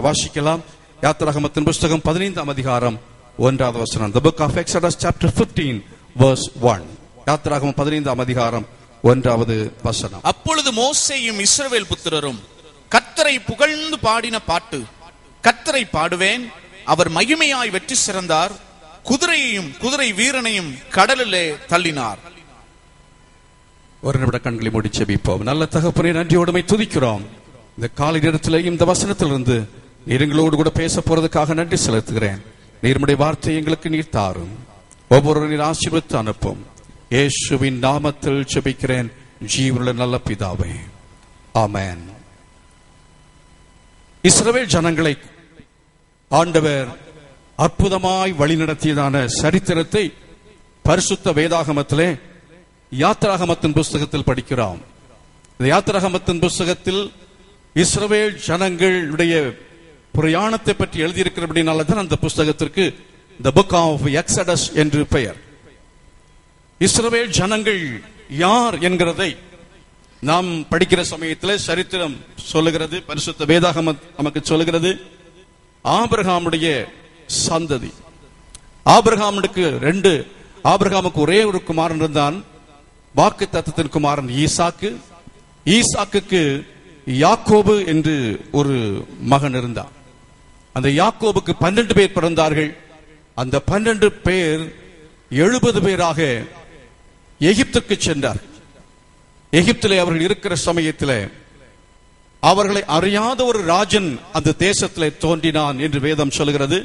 வாசிக்கலாம் யாத்திராகமத்தின் புஸ்தகம் பதினைந்தாம் அதிகாரம் ஒன்றாவது வசனம் the book of exodus chapter 15 verse 1 யாத்திராகமம் பதினைந்தாம் அதிகாரம் ஒன்றாவது வசனம் அப்பொழுது மோசேயும் இஸ்ரவேல் புத்திரரும் கர்த்தரை புகழ்ந்து பாடின பாட்டு கர்த்தரை பாடுவேன் அவர் மகிமையாய் வெற்றி சிறந்தார் குதிரையையும் குதிரை வீரனையும் கடலிலே தள்ளினார் ஒரு நிமிட கண்களை மூடி செபிப்போம் நல்ல தகப்பனை நன்றியோடுமை துதிக்கிறோம் இந்த காலை நேரத்திலேயும் இந்த வசனத்திலிருந்து நீர் எங்களோடு கூட பேச போறதுக்காக நன்றி செலுத்துகிறேன் நீர்முடைய வார்த்தை எங்களுக்கு நீர் தாரும் ஒவ்வொரு நீர் ஆசீர்வத்து அனுப்பும் இயேசுவின் நாமத்தில் செபிக்கிறேன் ஜீவனுள்ள நல்ல பிதாவே ஆமென் இஸ்ரவேல் ஜனங்களை ஆண்டவர் அற்புதமாய் வழிநடத்தியதான சரித்திரத்தை பரிசுத்த வேதாகமத்திலே யாத்திராகமத்தின் புஸ்தகத்தில் படிக்கிறோம் இந்த யாத்திராகமத்தின் புஸ்தகத்தில் இஸ்ரவேல் ஜனங்களுடைய பிரயாணத்தை பற்றி எழுதியிருக்கிறபடினால தான் அந்த புஸ்தகத்திற்கு த புக் ஆஃப் எக்ஸடஸ் என்று பெயர் இஸ்ரவேல் ஜனங்கள் யார் என்கிறதை நாம் படிக்கிற சமயத்தில் சரித்திரம் சொல்லுகிறது பரிசுத்த வேதாகம நமக்கு சொல்லுகிறது ஆபிரகாமுடைய சந்ததி ஆபிரகாமுக்கு ரெண்டு ஆபிரகாமுக்கு ஒரே ஒரு குமாரன் இருந்தான் வாக்கு தத்தத்தின் குமாரன் ஈசாக்கு ஈசாக்குக்கு யாக்கோபு என்று ஒரு மகன் இருந்தான் அந்த யாக்கோபுக்கு பன்னெண்டு பேர் பிறந்தார்கள் அந்த பன்னெண்டு பேர் எழுபது பேராக எகிப்துக்கு சென்றார் எகிப்திலே அவர்கள் இருக்கிற சமயத்திலே அவர்களை அறியாத ஒரு ராஜன் அந்த தேசத்திலே தோன்றினான் என்று வேதம் சொல்கிறது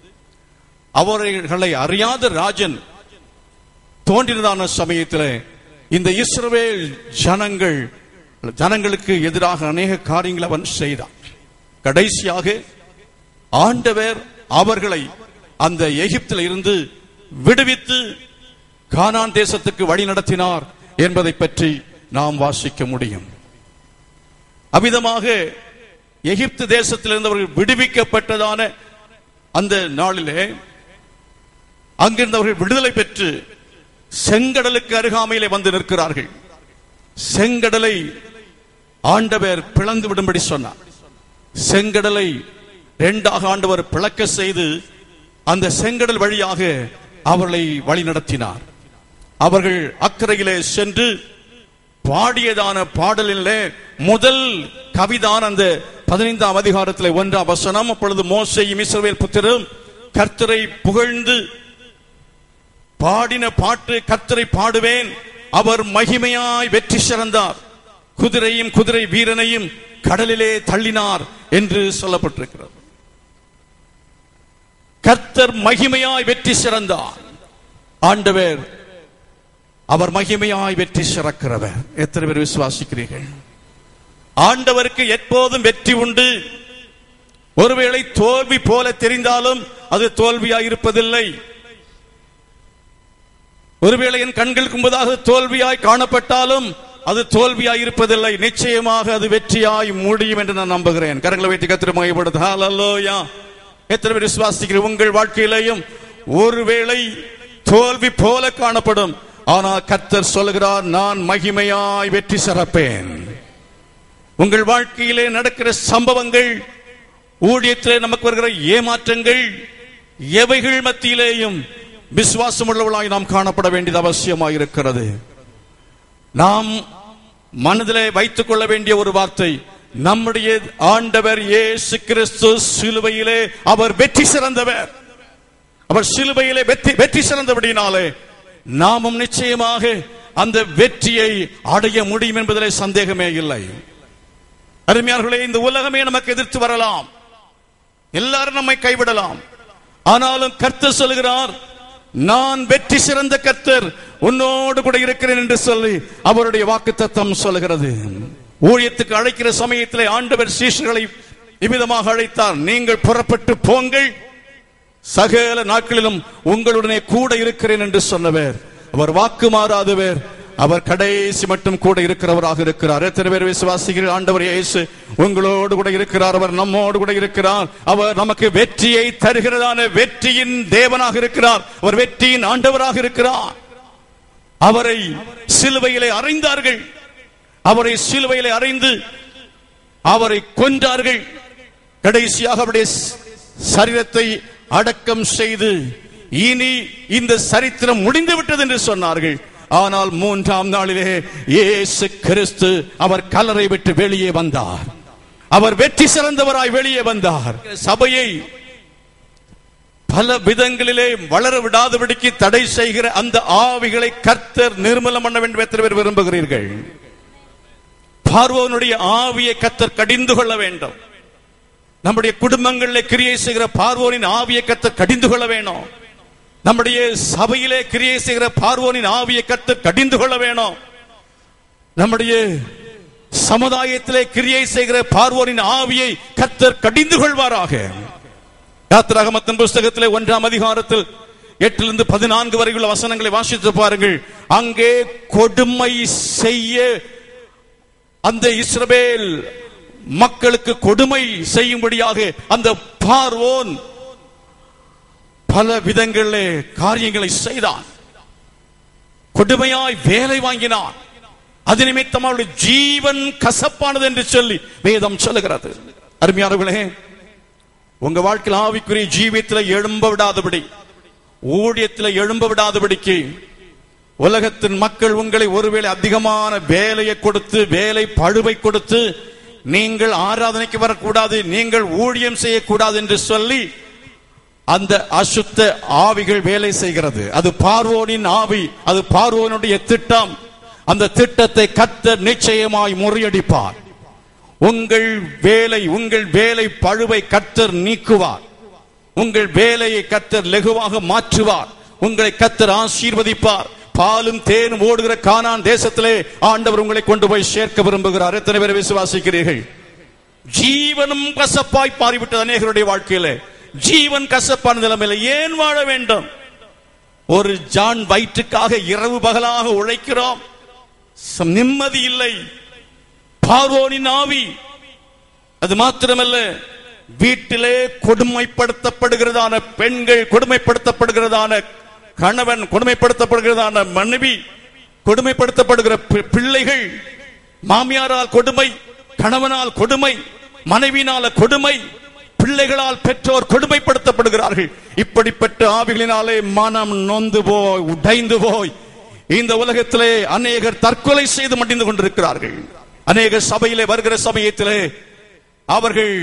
அவர்களை அறியாத ராஜன் தோன்றினதான சமயத்திலே இந்த இஸ்ரவேல் ஜனங்கள் ஜனங்களுக்கு எதிராக அநேக காரியங்களை அவன் செய்தான் கடைசியாக ஆண்டவர் அவர்களை அந்த எகிப்தில் இருந்து விடுவித்து கானான் தேசத்துக்கு வழி நடத்தினார் என்பதை பற்றி நாம் வாசிக்க முடியும் அவ்விதமாக எகிப்து தேசத்திலிருந்து அவர்கள் விடுவிக்கப்பட்டதான அந்த நாளிலே அங்கிருந்து அவர்கள் விடுதலை பெற்று செங்கடலுக்கு அருகாமையிலே வந்து நிற்கிறார்கள் செங்கடலை ஆண்டவர் பிளந்து விடும்படி சொன்னார் செங்கடலை இரண்டாக ஆண்டவர் பிளக்க செய்து அந்த செங்கடல் வழியாக அவர்களை வழி நடத்தினார் அவர்கள் அக்கறையிலே சென்று பாடியதான பாடலிலே முதல் கவிதான் அந்த பதினைந்தாம் அதிகாரத்திலே ஒன்றாம் வசனம் அப்பொழுது மோசையும் இஸ்ரவேல் புத்திரும் கர்த்தரை புகழ்ந்து பாடின பாட்டு கர்த்தரை பாடுவேன் அவர் மகிமையாய் வெற்றி சிறந்தார் குதிரையும் குதிரை வீரனையும் கடலிலே தள்ளினார் என்று சொல்லப்பட்டிருக்கிறது கர்த்தர் மகிமையாய் வெற்றி சிறந்தார் ஆண்டவர் அவர் மகிமையாய் வெற்றி சிறக்கிறவர் எத்தனை பேர் விசுவாசிக்கிறீர்கள் ஆண்டவருக்கு எப்போதும் வெற்றி உண்டு ஒருவேளை தோல்வி போல தெரிந்தாலும் அது தோல்வியாய் இருப்பதில்லை ஒருவேளை என் கண்களுக்கு முன்பதாக தோல்வியாய் காணப்பட்டாலும் அது தோல்வியாய் இருப்பதில்லை நிச்சயமாக அது வெற்றியாய் முடியும் என்று நான் நம்புகிறேன் கரங்களை வைத்து கத்திர மகிழ்படுது ஹalleluya எத்தனை பேர் விசுவாசிக்கிறீர்கள் உங்கள் வாழ்க்கையிலேயும் ஒருவேளை தோல்வி போல காணப்படும் ஆனால் கர்த்தர் சொல்லுகிறார் நான் மகிமையாய் வெற்றி சிறப்பேன் உங்கள் வாழ்க்கையிலே நடக்கிற சம்பவங்கள் ஊழியத்திலே நமக்கு வருகிற ஏமாற்றங்கள் எவைகள் மத்தியிலேயும் விசுவாசம் உள்ளவர்களாய் நாம் காணப்பட வேண்டியது அவசியமாக இருக்கிறது நாம் மனதிலே வைத்துக் கொள்ள வேண்டிய ஒரு வார்த்தை நம்முடைய ஆண்டவர் இயேசு கிறிஸ்து சிலுவையிலே அவர் வெற்றி சிறந்தவர் அவர் சிலுவையிலே வெற்றி வெற்றி சிறந்தபடினாலே நாமும் நிச்சயமாக அந்த வெற்றியை அடைய முடியும் என்பதிலே சந்தேகமே இல்லை அருமையார்களே இந்த உலகமே நமக்கு எதிர்த்து வரலாம் எல்லாரும் நம்மை கைவிடலாம் ஆனாலும் கர்த்தர் சொல்கிறார் நான் வெற்றி சிறந்த கர்த்தர் உன்னோடு கூட இருக்கிறேன் என்று சொல்லி அவருடைய வாக்கு தத்தம் சொல்கிறது ஊழியத்துக்கு அழைக்கிற சமயத்திலே ஆண்டவர் சீஷர்களை இவ்விதமாக அழைத்தார் நீங்கள் புறப்பட்டு போங்கள் சகல நாட்களிலும் உங்களுடனே கூட இருக்கிறேன் என்று சொன்னவர் அவர் வாக்கு மாறாதவர் அவர் கடைசி மட்டும் கூட இருக்கிறவராக இருக்கிறார் எத்தனை பேர் விசுவாசிகள் ஆண்டவர் இயேசு உங்களோடு கூட இருக்கிறார் அவர் நம்மோடு கூட இருக்கிறார் அவர் நமக்கு வெற்றியை தருகிறதான வெற்றியின் தேவனாக இருக்கிறார் அவர் வெற்றியின் ஆண்டவராக இருக்கிறார் அவரை சிலுவையிலே அறைந்தார்கள் அவரை சிலுவையிலே அறைந்து அவரை கொன்றார்கள் கடைசியாக அவருடைய ஸ்- சரீரத்தை அடக்கம் செய்து இனி இந்த சரித்திரம் முடிந்து விட்டது என்று சொன்னார்கள் ஆனால் மூன்றாம் நாளிலே இயேசு கிறிஸ்து அவர் கல்லறை விட்டு வெளியே வந்தார் அவர் வெற்றி சிறந்தவராய் வெளியே வந்தார் சபையை பல விதங்களிலே வளர விடாதபடிக்கு தடை செய்கிற அந்த ஆவிகளை கர்த்தர் நிர்மலம் பண்ண வேண்டும் எத்தனை பேர் விரும்புகிறீர்கள் பார்வோனுடைய ஆவியை கர்த்தர் கடிந்து கொள்ள வேண்டும் நம்முடைய குடும்பங்களில் கிரியை செய்கிற பார்வோனின் ஆவியை கர்த்தர் கடிந்து கொள்ள வேணும் நம்முடைய சபையிலே கிரியை செய்கிற பார்வோனின் ஆவியை கர்த்தர் கடிந்து கொள்ள வேணும் நம்முடைய சமுதாயத்திலே கிரியை செய்கிற பார்வோனின் ஆவியை கர்த்தர் கடிந்து கொள்வாராக யாத்திராகமத்தின் புஸ்தகத்திலே ஒன்றாம் அதிகாரத்தில் எட்டிலிருந்து பதினான்கு வரையுள்ள வசனங்களை வாசித்து பாருங்கள் அங்கே கொடுமை செய்ய அந்த இஸ்ரவேல் மக்களுக்கு கொடுமை செய்யும்படியாக அந்த பார்வோன் பல விதங்களிலே காரியங்களை செய்தான் கொடுமையாய் வேலை வாங்கினான் அது நிமித்தம் அவருடைய ஜீவன் கசப்பானது என்று சொல்லி வேதம் சொல்லுகிறது அருமையானவர்களே உங்க வாழ்க்கையில் ஆவிக்குரிய ஜீவியத்தில் எழும்ப விடாதபடி ஊழியத்தில் எழும்ப விடாதபடிக்கு உலகத்தின் மக்கள் உங்களை ஒருவேளை அதிகமான வேலையை கொடுத்து வேலை பழுவை கொடுத்து நீங்கள் ஆராதனைக்கு வரக்கூடாது நீங்கள் ஊழியம் செய்யக்கூடாது என்று சொல்லி அந்த அசுத்த ஆவிகள் வேலை செய்கிறது அது பார்வோனின் ஆவி அது பார்வோனுடைய திட்டம் அந்த திட்டத்தை கத்த நிச்சயமாய் முறியடிப்பார் உங்கள் வேலை உங்கள் வேலை பழுவை கத்தர் நீக்குவார் உங்கள் வேலையை கத்தர் லெகுவாக மாற்றுவார் உங்களை கத்தர் ஆசீர்வதிப்பார் பாலும் தேனும் ஓடுகிற கானான் தேசத்திலே ஆண்டவர் உங்களை கொண்டு போய் சேர்க்க விரும்புகிறார் எத்தனை பேர் விசுவாசிக்கிறீர்கள் ஜீவனும் கசப்பாய் மாறிவிட்டது அநேகருடைய வாழ்க்கையில ஜீவன் கசப்பான நிலைமையில ஏன் வாழ வேண்டும் ஒரு ஜான் வயிற்றுக்காக இரவு பகலாக உழைக்கிறோம் சம் நிம்மதி இல்லை பார்வோனின் ஆவி அது மாத்திரமல்ல வீட்டிலே கொடுமைப்படுத்தப்படுகிறதான பெண்கள் கொடுமைப்படுத்தப்படுகிறதான கணவன் கொடுமைப்படுத்தப்படுகிறதான மனைவி கொடுமைப்படுத்தப்படுகிற பி- பிள்ளைகள் மாமியாரால் கொடுமை கணவனால் கொடுமை மனைவியினால கொடுமை பிள்ளைகளால் பெற்றோர் கொடுமைப்படுத்தப்படுகிறார்கள் இப்படிப்பட்ட ஆவிகளினாலே மனம் நொந்து போய் உடைந்து போய் இந்த உலகத்திலே அநேகர் தற்கொலை செய்து மடிந்து கொண்டிருக்கிறார்கள் அநேக சபையிலே வருகிற சமயத்திலே அவர்கள்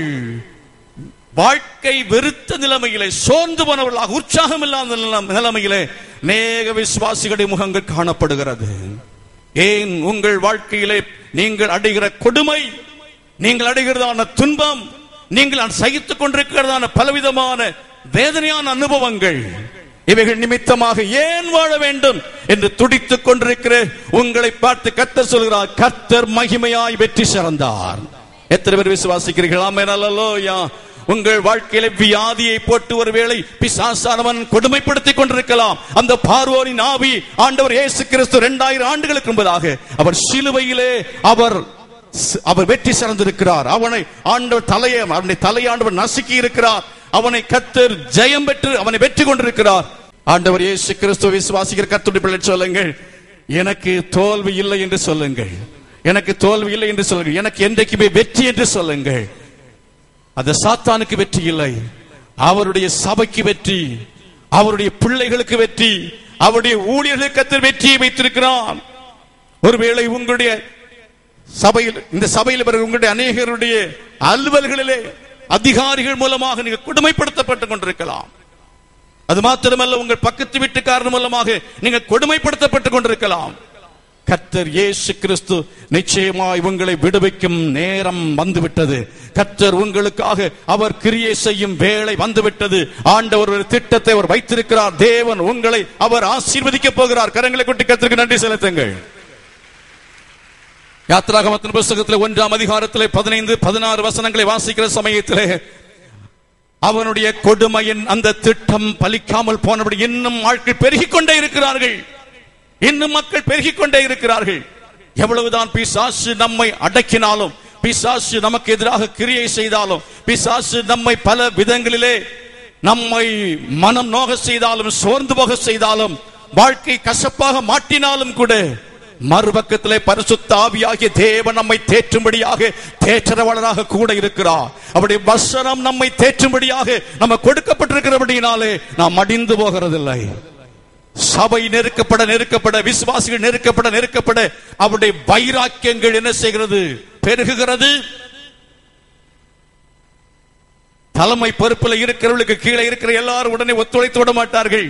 வாழ்க்கை வெறுத்த நிலைமையிலே சோர்ந்து போனவர்களாக உற்சாகம் இல்லாத நிலம்- நிலைமையிலே நேக விசுவாசிகளுடைய முகங்கள் காணப்படுகிறது ஏன் உங்கள் வாழ்க்கையிலே நீங்கள் அடைகிற கொடுமை நீங்கள் அடைகிறதான துன்பம் நீங்கள் சகித்துக் கொண்டிருக்கிறதான பலவிதமான வேதனையான அனுபவங்கள் இவைகள் நிமித்தமாக ஏன் வாழ வேண்டும் என்று துடித்துக் கொண்டிருக்கிற உங்களை பார்த்து கர்த்தர் சொல்கிறார் கர்த்தர் மகிமையாய் வெற்றி சிறந்தார் எத்தனை பேர் விசுவாசிக்கிறீர்கள் ஆமென் அல்லேலூயா உங்கள் வாழ்க்கையில வியாதியை போட்டு ஒருவேளை பிசாசானவன் கொடுமைப்படுத்திக் கொண்டிருக்கலாம் அந்த பார்வோரின் ஆவி ஆண்டவர் இயேசு கிறிஸ்து இரண்டாயிரம் ஆண்டுகளுக்கு முன்பதாக அவர் சிலுவையிலே அவர் அவர் வெற்றி சிறந்திருக்கிறார் அவனை ஆண்டவர் தலையை அவனை தலையாண்டவர் நசுக்கி இருக்கிறார் அவனை கத்தர் ஜெயம் பெற்று அவனை வெற்றி கொண்டிருக்கிறார் ஆண்டவர் இயேசு கிறிஸ்துவ விசுவாசிக்கிற கத்துடைய பிள்ளை சொல்லுங்கள் எனக்கு தோல்வி இல்லை என்று சொல்லுங்கள் எனக்கு தோல்வி இல்லை என்று சொல்லுங்கள் எனக்கு என்றைக்குமே வெற்றி என்று சொல்லுங்கள் அந்த சாத்தானுக்கு வெற்றி இல்லை அவருடைய சபைக்கு வெற்றி அவருடைய பிள்ளைகளுக்கு வெற்றி அவருடைய ஊழியர்களுக்கு கத்தர் வெற்றியை வைத்திருக்கிறான் ஒருவேளை உங்களுடைய சபையில் இந்த சபையில் பிறகு உங்களுடைய அநேகருடைய அலுவல்களிலே அதிகாரிகள் மூலமாக நீங்க கொடுமைப்படுத்தப்பட்டுக் கொண்டிருக்கலாம் அது மாத்திரமல்ல உங்கள் பக்கத்து வீட்டுக்காரர் மூலமாக நீங்க கொடுமைப்படுத்தப்பட்டுக் கொண்டிருக்கலாம் கர்த்தர் இயேசு கிறிஸ்து நிச்சயமாய் உங்களை விடுவிக்கும் நேரம் வந்துவிட்டது கர்த்தர் உங்களுக்காக அவர் கிரியை செய்யும் வேளை வந்துவிட்டது ஆண்டவர் ஒரு திட்டத்தை அவர் வைத்திருக்கிறார் தேவன் உங்களை அவர் ஆசீர்வதிக்க போகிறார் கரங்களை கொட்டி கர்த்தருக்கு நன்றி செலுத்துங்கள் யாத்ராகமத்தின் புஸ்தகத்தில் ஒன்றாம் அதிகாரத்திலே பதினைந்து பதினாறு வசனங்களை வாசிக்கிற சமயத்திலே அவனுடைய கொடுமையின் அந்த திட்டம் பலிக்காமல் போனபடி இன்னும் ஆட்கள் பெருகிக் கொண்டே இருக்கிறார்கள் இன்னும் மக்கள் பெருகிக் கொண்டே இருக்கிறார்கள் எவ்வளவுதான் பிசாசு நம்மை அடக்கினாலும் பிசாசு நமக்கு எதிராக கிரியை செய்தாலும் பிசாசு நம்மை பல விதங்களிலே நம்மை மனம் நோக செய்தாலும் சோர்ந்து போக செய்தாலும் வாழ்க்கை கசப்பாக மாட்டினாலும் கூட மறுபக்கத்திலே பரிசுத்த ஆவியாகிய தேவன் நம்மை தேற்றும்படியாக தேற்றரவாளராக கூட இருக்கிறார் அவருடைய வசனம் நம்மை தேற்றும்படியாக நம்ம கொடுக்கப்பட்டிருக்கிறபடியினாலே நாம் மடிந்து போகிறதில்லை சபை நெருக்கப்பட நெருக்கப்பட விசுவாசிகள் நெருக்கப்பட நெருக்கப்பட அவருடைய வைராக்கியங்கள் என்ன செய்கிறது பெருகுகிறது தலைமை பொறுப்புல இருக்கிறவர்களுக்கு கீழே இருக்கிற எல்லாரும் உடனே ஒத்துழைத்து விட மாட்டார்கள்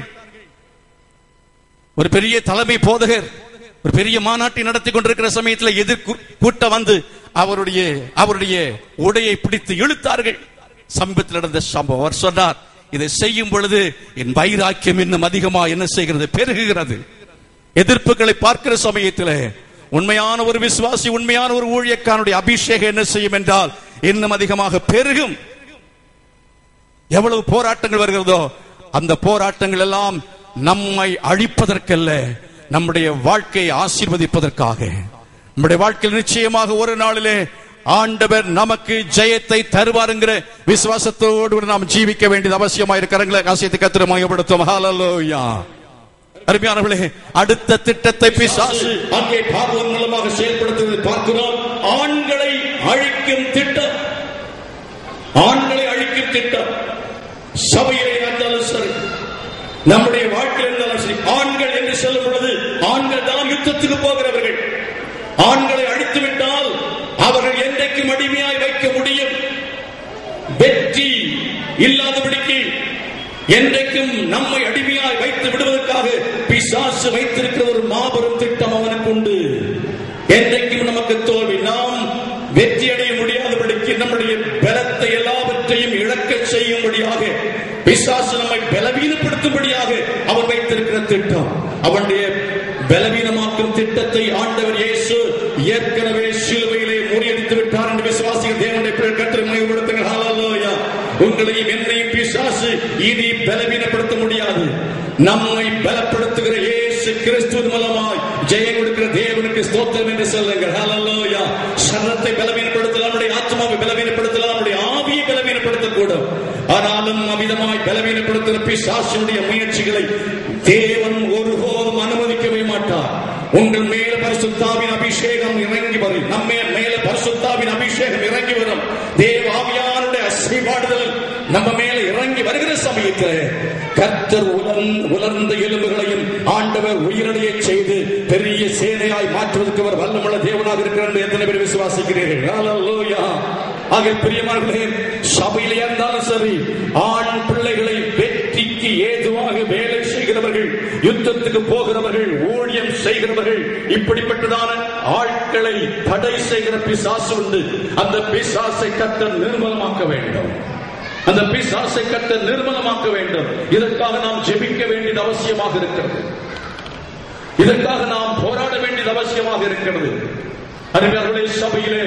ஒரு பெரிய தலைமை போதகர் ஒரு பெரிய மாநாட்டை நடத்தி கொண்டிருக்கிற சமயத்தில் எதிர் கூ- கூட்டம் வந்து அவருடைய அவருடைய உடையை பிடித்து இழுத்தார்கள் சமீபத்தில் நடந்த சம்பவம் அவர் சொன்னார் இதை செய்யும் பொழுது என் வைராக்கியம் இன்னும் அதிகமா என்ன செய்கிறது பெருகுகிறது எதிர்ப்புகளை பார்க்கிற சமயத்தில் உண்மையான ஒரு விசுவாசி உண்மையான ஒரு ஊழியக்காரனுடைய அபிஷேகம் என்ன செய்யும் என்றால் இன்னும் அதிகமாக பெருகும் எவ்வளவு போராட்டங்கள் வருகிறதோ அந்த போராட்டங்கள் எல்லாம் நம்மை அழிப்பதற்கல்ல நம்முடைய வாழ்க்கையை ஆசீர்வதிப்பதற்காக நம்முடைய வாழ்க்கையில் நிச்சயமாக ஒரு நாளிலே ஆண்டவர் நமக்கு ஜெயத்தை தருவாருங்கிற விசுவாசத்தோடு கூட நாம் ஜீவிக்க வேண்டியது அவசியமா இருக்கிறங்களே காசியத்தை கத்திர மையப்படுத்தும் ஹalleluya அருமையானவர்களே அடுத்த திட்டத்தை பிசாசு அங்கே பார்வன் மூலமாக செயல்படுத்துவதை பார்க்கிறோம் ஆண்களை அழிக்கும் திட்டம் ஆண்களை அழிக்கும் திட்டம் சபையிலே இருந்தாலும் சரி நம்முடைய வாழ்க்கையில் இருந்தாலும் சரி ஆண்கள் என்று சொல்லும் பொழுது ஆண்கள் தான் யுத்தத்துக்கு போகிறவர்கள் ஆண்களை அழித்து விட்டால் அவர்கள் என்றைக்கும் அடிமையாய் வைக்க முடியும் வெற்றி இல்லாதபடிக்கு என்றைக்கும் நம்மை அடிமையாய் வைத்து விடுவதற்காக பிசாசு வைத்திருக்கிற ஒரு மாபெரும் திட்டம் அவனுக்கு உண்டு என்றைக்கும் நமக்கு தோல்வி நாம் வெற்றி அடைய முடியாதபடிக்கு நம்முடைய பலத்தை எல்லாவற்றையும் இழக்க செய்யும்படியாக பிசாசு நம்மை பலவீனப்படுத்தும்படியாக அவன் வைத்திருக்கிற திட்டம் அவனுடைய பலவீனமாக்கும் திட்டத்தை ஆண்டவர் இயேசு ஏற்கனவே சிலுவையிலே முறியடித்து விட்டார் என்று விசுவாசிகள் தேவனுடைய பிறர் கத்திர மையப்படுத்துங்கள் ஹalleluya உங்களையும் என்னையும் பிசாசு இனி பலவீனப்படுத்த முடியாது நம்மை பலப்படுத்துகிற இயேசு கிறிஸ்துவின் மூலமாய் ஜெயம் கொடுக்கிற தேவனுக்கு ஸ்தோத்திரம் என்று சொல்லுங்கள் ஹalleluya சரத்தை பலவீனப்படுத்தலாம் நம்முடைய ஆத்மாவை பலவீனப்படுத்தலாம் நம்முடைய ஆவியை பலவீனப்படுத்தக்கூடும் ஆனாலும் அமிதமாய் பலவீனப்படுத்துகிற பிசாசினுடைய முயற்சிகளை தேவன் ஒருபோதும் அனுமதிக்கவே மாட்டார் உங்கள் மேல பரிசுத்தாவின் அபிஷேகம் இறங்கி வரும் நம்ம மேல பரிசுத்தாவின் அபிஷேகம் இறங்கி வரும் தேவ ஆவியானுடைய அசைபாடுதல் நம்ம மேல இறங்கி வருகிற சமயத்தில் கர்த்தர் உலர்ந் உலர்ந்த எலும்புகளையும் ஆண்டவர் உயிரடைய செய்து பெரிய சேனையாய் மாற்றுவதற்கு அவர் வல்லமுள்ள தேவனாக இருக்கிறார் என்று எத்தனை பேர் விசுவாசிக்கிறீர்கள் ஹalleluya ஆக பிரியமானவர்களே சபையிலே இருந்தாலும் சரி ஆண் பிள்ளைகளை வெற்றிக்கு ஏதுவாக வேலை செய்கிறவர்கள் யுத்தத்துக்கு போகிறவர்கள் ஊழியம் செய்கிறவர்கள் இப்படிப்பட்டதான ஆட்களை தடை செய்கிற பிசாசு உண்டு அந்த பிசாசை கத்தர் நிர்மலமாக்க வேண்டும் அந்த பிசாசை கத்தர் நிர்மலமாக்க வேண்டும் இதற்காக நாம் ஜெபிக்க வேண்டியது அவசியமாக இருக்கிறது இதற்காக நாம் போராட வேண்டியது அவசியமாக இருக்கிறது அறிஞர்களே சபையிலே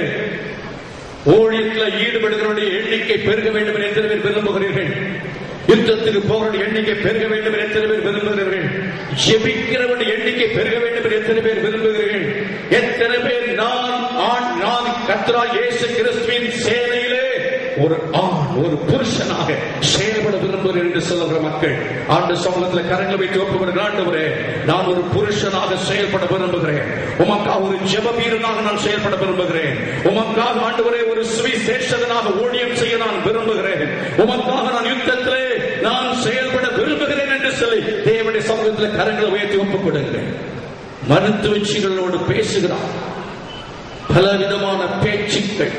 ஊழியத்தில் ஈடுபடுகிறவருடைய எண்ணிக்கை பெருக வேண்டும் என்று எத்தனை பேர் விரும்புகிறீர்கள் யுத்தத்துக்கு போகிறவருடைய எண்ணிக்கை பெருக வேண்டும் என்று எத்தனை பேர் விரும்புகிறீர்கள் ஜெபிக்கிறவருடைய எண்ணிக்கை பெருக வேண்டும் என்று எத்தனை பேர் விரும்புகிறீர்கள் எத்தனை பேர் நான் ஆண் நான் கத்ரா இயேசு கிறிஸ்துவின் சேனையிலே ஒரு ஆண் ஒரு புருஷனாக செயல்பட விரும்புகிறேன் என்று சொல்லுகிற மக்கள் ஆண்டு சமூகத்தில் கரங்களை வைத்து ஒப்புவிடுகிற ஆண்டவரே நான் ஒரு புருஷனாக செயல்பட விரும்புகிறேன் உமக்காக ஒரு ஜெப வீரனாக நான் செயல்பட விரும்புகிறேன் உமக்காக ஆண்டவரே ஒரு சுவிசேஷகனாக ஊழியம் செய்ய நான் விரும்புகிறேன் உமக்காக நான் யுத்தத்திலே நான் செயல்பட விரும்புகிறேன் என்று சொல்லி தேவனுடைய சமூகத்தில் கரங்களை உயர்த்தி ஒப்புக் கொடுக்கிறேன் மருத்துவச்சிகளோடு பேசுகிறான் பலவிதமான பேச்சுக்கள்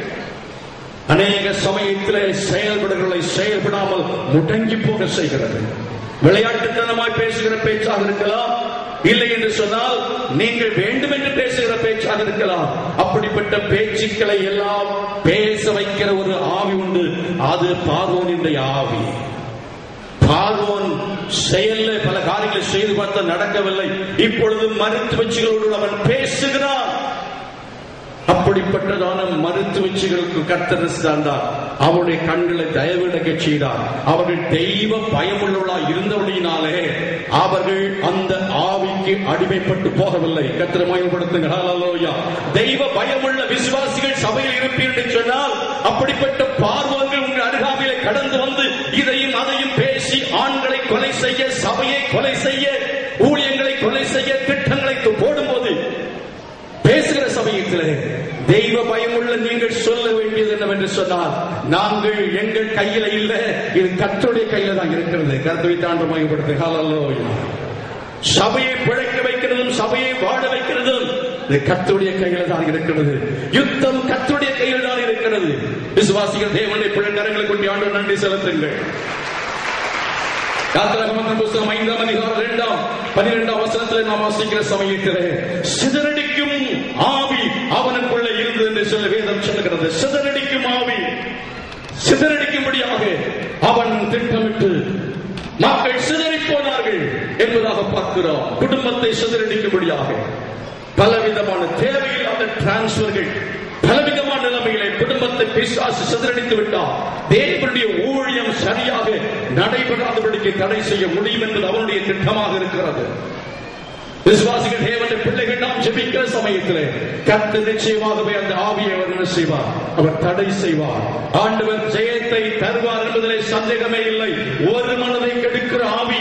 அநேக சமயத்திலே செயல்படுகளை செயல்படாமல் முடங்கி போக செய்கிறது விளையாட்டுத்தனமாய் பேசுகிற பேச்சாக இருக்கலாம் இல்லை என்று சொன்னால் நீங்கள் வேண்டும் என்று பேசுகிற பேச்சாக இருக்கலாம் அப்படிப்பட்ட பேச்சுக்களை எல்லாம் பேச வைக்கிற ஒரு ஆவி உண்டு அது பார்வோனின் ஆவி பார்வோன் செயல்ல பல காரியங்களை செய்து பார்த்த நடக்கவில்லை இப்பொழுது மருத்துவச்சிகளோடு அவன் பேசுகிறான் அப்படிப்பட்டதான மருத்துவச்சிகளுக்கு கர்த்தரிஸ்தாண்டார் அவருடைய கண்களை தயவிடக்க செய்தார் அவர்கள் தெய்வ பயமுள்ளவர்களா இருந்தவழியினாலே அவர்கள் அந்த ஆவிக்கு அடிமைப்பட்டு போகவில்லை கத்திர மயப்படுத்துங்க ஹalleluya. தெய்வ பயமுள்ள விசுவாசிகள் சபையில் இருப்பீர்கள் என்று சொன்னால் அப்படிப்பட்ட பார்வங்கள் உங்கள் அருகாமையிலே கடந்து வந்து இதையும் அதையும் பேசி ஆண்களை கொலை செய்ய சபையை கொலை செய்ய ஊழியங்களை கொலை செய்ய திட்டங்களை போடும்போது சமயத்திலே தெய்வ பயமுள்ள நீங்கள் சொல்ல வேண்டியது என்னவென்று சொன்னால் நாங்கள் எங்கள் கையில இல்ல இது கர்த்தருடைய கையில தான் இருக்கிறது கருத்தை தாண்டு மயப்படுத்து ஹalleluya சபையை பிழைக்க வைக்கிறதும் சபையை வாழ வைக்கிறதும் இது கர்த்தருடைய கையில தான் இருக்கிறது யுத்தம் கர்த்தருடைய கையில் தான் இருக்கிறது விசுவாசிகள் தேவனுடைய பிள்ளைங்களை கொண்டு ஆண்டு நன்றி செலுத்துங்கள் யாத்திராகமத்தின் புஸ்தகம் ஐந்தாம் அதிகாரம் இரண்டாம் பனிரெண்டாம் வசனத்தில் நாம் வாசிக்கிற சமயத்திலே சிதறடிக்கும் ஆவி அவனுக்குள்ள இருந்தது என்று சொல்ல வேதம் சொல்லுகிறது சிதறடிக்கும் ஆவி சிதறடிக்கும்படியாக அவன் திட்டமிட்டு மக்கள் சிதறி போனார்கள் என்பதாக பார்க்கிறோம் குடும்பத்தை சிதறடிக்கும்படியாக பலவிதமான தேவையில்லாத டிரான்ஸ்பர்கள் பலவிதமான நிலைமைகளை குடும்பத்தை பிசாசு சிதறடித்து விட்டார் தேவனுடைய ஊழியம் சரியாக நடைபெறாதபடிக்கு தடை செய்ய முடியும் என்பது அவனுடைய திட்டமாக இருக்கிறது விசுவாசிகள் தேவனுடைய பிள்ளைகள் நாம் ஜெபிக்கிற சமயத்திலே கர்த்தர் நிச்சயமாகவே அந்த ஆவியை அவர் என்ன செய்வார் அவர் தடை செய்வார் ஆண்டவர் ஜெயத்தை தருவார் என்பதிலே சந்தேகமே இல்லை ஒரு மனதை கெடுக்கிற ஆவி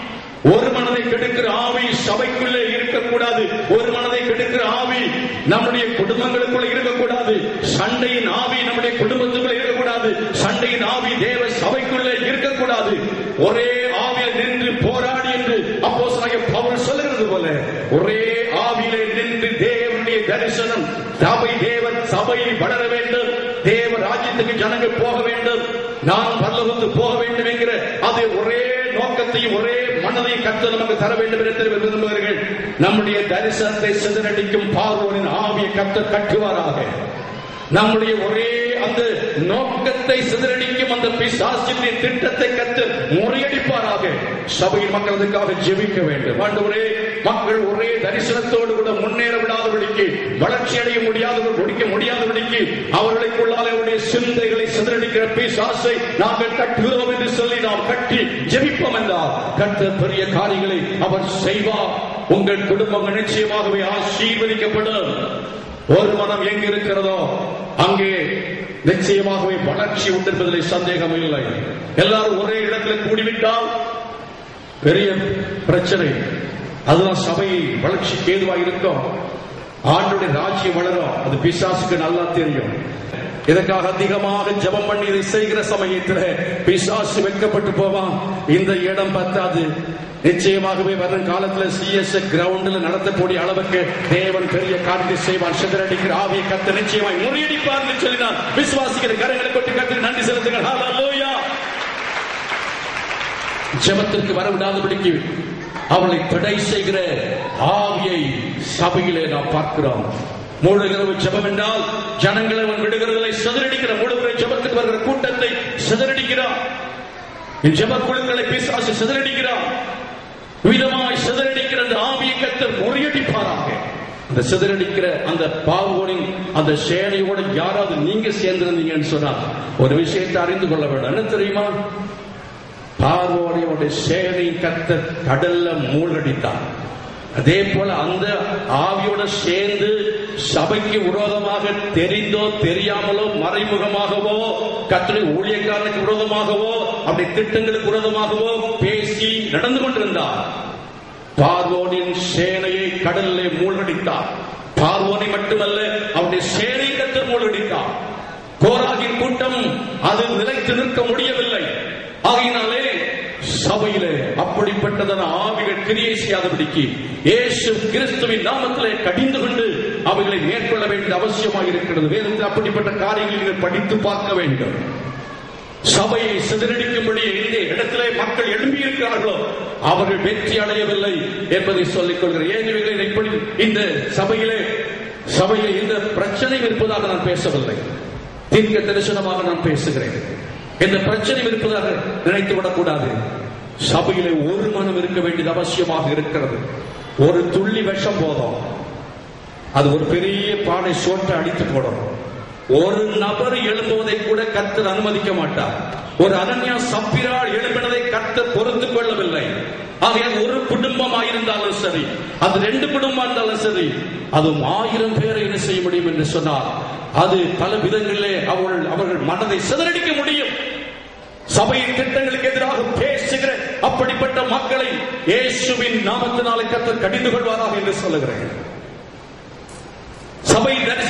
ஒரு மனதை கெடுக்கிற ஆவி சபைக்குள்ளே இருக்கக்கூடாது ஒரு மனதை கெடுக்கிற ஆவி நம்முடைய குடும்பங்களுக்குள்ள இருக்கக்கூடாது சண்டையின் ஆவி நம்முடைய குடும்பத்துக்குள்ள இருக்கக்கூடாது சண்டையின் ஆவி தேவ சபைக்குள்ளே இருக்கக்கூடாது ஒரே ஆவியில் நின்று போராடி என்று அப்போ பவுல் சொல்லுகிறது போல ஒரே ஆவியிலே நின்று தேவனுடைய தரிசனம் சபை தேவன் சபையை வளர வேண்டும் தேவ ராஜ்யத்துக்கு ஜனங்கள் போக வேண்டும் நான் பல்லவத்து போக வேண்டும் என்கிற அது ஒரே நோக்கத்தையும் ஒரே மனதையும் கற்று நமக்கு தர வேண்டும் என்று விரும்புகிறார்கள் நம்முடைய தரிசனத்தை சிதறடிக்கும் பார்வோனின் ஆவியை கற்று கட்டுவாராக நம்முடைய ஒரே அந்த நோக்கத்தை சிதறடிக்கும் அந்த பிசாசின் திட்டத்தை கற்று முறியடிப்பாராக சபையின் மக்கள் அதுக்காக ஜெபிக்க வேண்டும் ஆண்டவரே மக்கள் ஒரே தரிசனத்தோடு கூட முன்னேற விடாதபடிக்கு வளர்ச்சி அடைய முடியாத முடிக்க முடியாதபடிக்கு அவர்களுக்குள்ளால் அவருடைய சிந்தைகளை சிதறடிக்கிற பிசாசை நாங்கள் கட்டுகிறோம் என்று சொல்லி நாம் கட்டி ஜெபிப்போம் என்றார் கர்த்தர் பெரிய காரியங்களை அவர் செய்வார் உங்கள் குடும்பங்கள் நிச்சயமாகவே ஆசீர்வதிக்கப்படும் ஒரு மனம் எங்கு இருக்கிறதோ அங்கே நிச்சயமாகவே வளர்ச்சி உண்டிருப்பதில் சந்தேகம் இல்லை எல்லாரும் ஒரே இடத்தில் கூடிவிட்டால் பெரிய பிரச்சனை அதுதான் சபை வளர்ச்சிக்கு ஏதுவாக இருக்கும் ஆண்டுடைய ராஜ்யம் வளரும் அது பிசாசுக்கு நல்லா தெரியும் இதற்காக அதிகமாக ஜெபம் பண்ணி இதை செய்கிற சமயத்தில் பிசாசு வெட்கப்பட்டு போவான் இந்த இடம் பத்தாது நிச்சயமாகவே வரும் காலத்தில் சிஎஸ் கிரவுண்ட்ல நடத்தக்கூடிய அளவுக்கு தேவன் பெரிய காரியத்தை செய்வான் சிதறடிக்கிற ஆவியை கத்த நிச்சயமாய் முறியடிப்பார் சொல்லி நான் விசுவாசிக்கிற கரங்களை கொண்டு கத்து நன்றி செலுத்துங்கள் ஹalleluya ஜெபத்திற்கு வர விடாதபடிக்கு அவளை தடை செய்கிற ஆவியை சபையிலே நாம் பார்க்கிறோம் மூணு இரவு ஜெபம் என்றால் ஜனங்களை அவன் விடுகிறதில்லை சிதறடிக்கிற மூணு முறை ஜெபத்துக்கு வருகிற கூட்டத்தை சிதறடிக்கிறான் என் ஜெப குழுக்களை பிசாசு சிதறடிக்கிறான் விதமாய் சிதறடிக்கிற அந்த ஆவியை கத்தர் முறியடிப்பாராக அந்த சிதறடிக்கிற அந்த பாவோனின் அந்த சேனையோட யாராவது நீங்க சேர்ந்திருந்தீங்கன்னு சொன்னா ஒரு விஷயத்தை அறிந்து கொள்ள வேண்டும் என்ன தெரியுமா பார்வோடைய சேனை கத்த கடல்ல மூழ்கடித்தான் அதே போல அந்த ஆவியோட சேர்ந்து சபைக்கு விரோதமாக தெரிந்தோ தெரியாமலோ மறைமுகமாகவோ கத்தனை ஊழியக்காரனுக்கு விரோதமாகவோ அப்படி திட்டங்களுக்கு விரோதமாகவோ பேசி நடந்து கொண்டிருந்தார் பார்வோனின் சேனையை கடலிலே மூழ்கடித்தார் பார்வோனை மட்டுமல்ல அவருடைய சேனை கத்து மூழ்கடித்தார் கோராகின் கூட்டம் அது நிலைத்து நிற்க முடியவில்லை ஆகையினாலே சபையிலே அப்படிப்பட்டதான ஆவிகள் கிரியை செய்யாதபடிக்கு இயேசு கிறிஸ்துவின் நாமத்திலே கடிந்து கொண்டு அவைகளை மேற்கொள்ள வேண்டியது அவசியமாக இருக்கிறது வேதத்தில் அப்படிப்பட்ட காரியங்களை நீங்கள் படித்து பார்க்க வேண்டும் சபையை சிதறடிக்கும்படி எந்த இடத்திலே மக்கள் எழும்பி இருக்கிறார்களோ அவர்கள் வெற்றி அடையவில்லை என்பதை சொல்லிக் கொள்கிறேன் ஏன் இவைகளை இப்படி இந்த சபையிலே சபையிலே இந்த பிரச்சனை இருப்பதாக நான் பேசவில்லை தீர்க்க தரிசனமாக நான் பேசுகிறேன் இந்த பிரச்சனை இருப்பதாக நினைத்து விடக்கூடாது சபையிலே ஒரு மனம் இருக்க வேண்டியது அவசியமாக இருக்கிறது ஒரு துள்ளி விஷம் போதும் அது ஒரு பெரிய பானை சோற்றை அடித்து போடும் ஒரு நபர் எழும்புவதை கூட கர்த்தர் அனுமதிக்க மாட்டார் ஒரு அனன்யா சப்பிரால் எழுப்பினதை கர்த்தர் பொறுத்துக் கொள்ளவில்லை ஆகையால் ஒரு குடும்பம் இருந்தாலும் சரி அது ரெண்டு குடும்பம் இருந்தாலும் சரி அதுவும் ஆயிரம் பேரை என்ன செய்ய முடியும் என்று சொன்னார் அது பல விதங்களிலே அவர்கள் அவர்கள் மனதை சிதறடிக்க முடியும் சபையின் திட்டங்களுக்கு எதிராக பேசுகிற அப்படிப்பட்ட மக்களை இயேசுவின் நாமத்தினாலே கர்த்தர் கடிந்து கொள்வாராக என்று சொல்லுகிறேன் சபை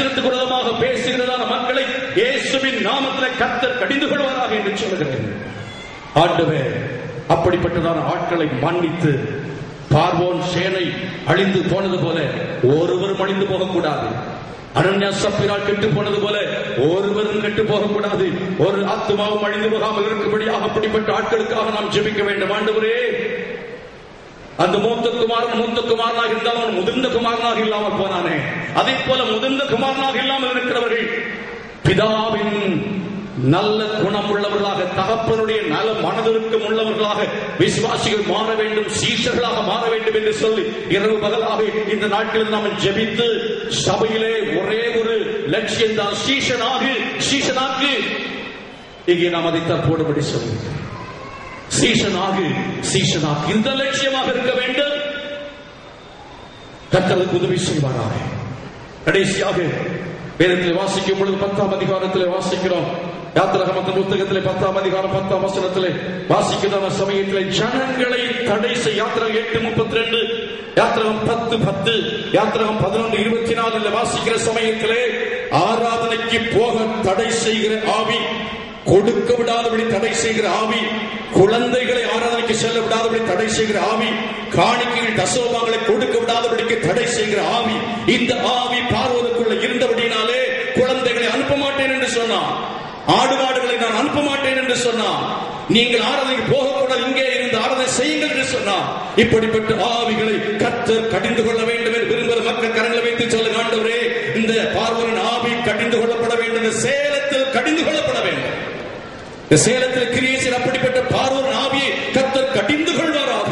பேசுகிறதான மக்களை இயேசுவின் நாமத்தில் கர்த்தர் கடிந்து கொள்வாராக என்று சொல்கிறேன் ஆண்டவே அப்படிப்பட்டதான ஆட்களை மன்னித்து பார்வோன் சேனை அழிந்து போனது போல ஒருவரும் அழிந்து போகக்கூடாது அரண்யா சப்பினால் கெட்டு போனது போல ஒருவரும் கெட்டு போகக்கூடாது ஒரு ஆத்மாவும் அழிந்து போகாமல் இருக்கும்படியாக அப்படிப்பட்ட ஆட்களுக்காக நாம் ஜெபிக்க வேண்டும் ஆண்டவரே அந்த மூத்த குமாரன் மூத்த குமாரனாக இருந்தால் அவன் முதிர்ந்த குமாரனாக இல்லாமல் போனானே அதே போல முதிர்ந்த குமாரனாக இல்லாமல் இருக்கிறவர்கள் பிதாவின் நல்ல குணம் உள்ளவர்களாக தகப்பனுடைய நல மனதிற்கும் உள்ளவர்களாக விசுவாசிகள் மாற வேண்டும் சீஷர்களாக மாற வேண்டும் என்று சொல்லி இரவு பகலாக இந்த நாட்களில் நாம் ஜெபித்து சபையிலே ஒரே ஒரு லட்சியம் தான் சீஷனாகு சீஷனாக்கு இங்கே நாம் அதை தற்போடுபடி சொல்லுகிறோம் சீஷனாகு சீஷனாகு இந்த லட்சியமாக இருக்க வேண்டும் கர்த்தருக்கு உதவி செய்வாராக கடைசியாக வேதத்தில் வாசிக்கும் பொழுது பத்தாம் அதிகாரத்தில் வாசிக்கிறோம் யாத்திரகமத்தின் புத்தகத்திலே பத்தாம் அதிகாரம் பத்தாம் வசனத்திலே வாசிக்கிற சமயத்திலே ஜனங்களை தடை செய்ய யாத்திரம் எட்டு முப்பத்தி ரெண்டு யாத்திரகம் பத்து பத்து யாத்திரகம் பதினொன்று இருபத்தி நாலுல வாசிக்கிற சமயத்திலே ஆராதனைக்கு போக தடை செய்கிற ஆவி கொடுக்க விடாதபடி தடை செய்கிற ஆவி குழந்தைகளை ஆராதனைக்கு செல்ல விடாதபடி தடை செய்கிற ஆவி காணிக்கைகள் தசோபாங்களை கொடுக்க விடாதபடிக்கு தடை செய்கிற ஆவி இந்த ஆவி பார்வதற்குள்ள இருந்தபடினாலே குழந்தைகளை அனுப்ப மாட்டேன் என்று சொன்னான் ஆடு மாடுகளை நான் அனுப்ப மாட்டேன் என்று சொன்னான் நீங்கள் ஆராதனைக்கு போகக்கூடாது இங்கே இருந்து ஆராதனை செய்யுங்கள் என்று சொன்னான் இப்படிப்பட்ட ஆவிகளை கத்தர் கடிந்து கொள்ள வேண்டும் என்று விரும்புகிற மக்கள் கரங்களை வைத்து சொல்ல ஆண்டவரே இந்த பார்வரின் ஆவி கடிந்து கொள்ளப்பட வேண்டும் இந்த சேலத்தில் கடிந்து கொள்ளப்பட வேண்டும் இந்த சேலத்தில் கிரியேசர் அப்படிப்பட்ட பார்வரின் ஆவியை கத்தர் கடிந்து கொள்வாராக